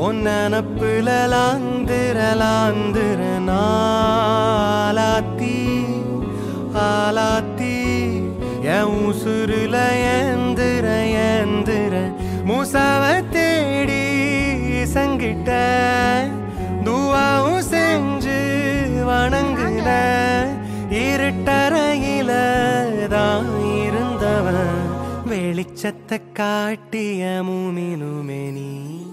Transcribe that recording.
உன் நினப்புல லாந்திர லாந்திர நாளாத்தி ஆலாத்தி என் உசுருல ஏந்திர ஏந்திர மூசாவ தேடி சங்கிட்ட துவாவும் செஞ்சு வணங்குன இருட்டறையில தான் இருந்தவன் வெளிச்சத்தை காட்டிய மூமினுமே நீ